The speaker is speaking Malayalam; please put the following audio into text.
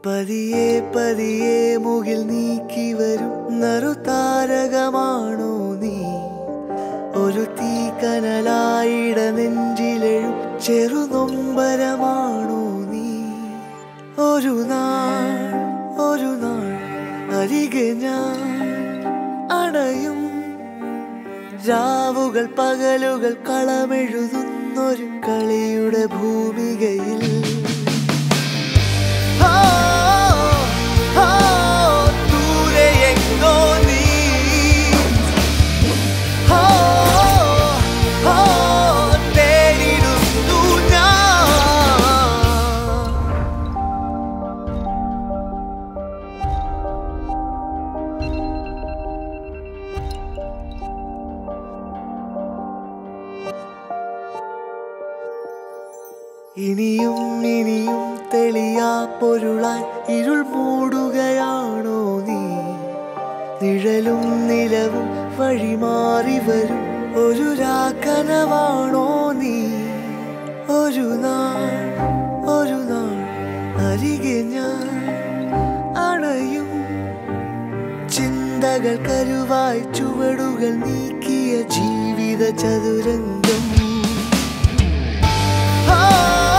പതിയെ പതിയെ മുകിൽ നീക്കി വരും നറുതാരകമാണോ നീ ഒരു തീക്കനലായിട നെഞ്ചിലെഴും ചെറുനൊമ്പരമാണോ നീ ഒരു നാൾ ഒരു നാൾ അരികെ ഞാൻ അണയും രാവുകൾ പകലുകൾ കളമെഴുതുന്നൊരു കളിയുടെ ഭൂമികയിൽ ആ, ആ, ദൂരെ എങ്ങോ നീ ആ, ആ, തേടിടുന്നു ഞാൻ ഇനിയും ഇനിയും തെളിയാ പൊരുളായി ഇരുൾ മൂടുകയാണോ നീ നിഴലും നിലവും വഴിമാറി വരും ഒരു രാക്കനവാണോ നീ ഒരു നാൾ ഒരു നാൾ അരികെ ഞാൻ അണയും ചിന്തകൾ കരുവായി ചുവടുകൾ നീക്കിയ ജീവിത ചതുരംഗം ആ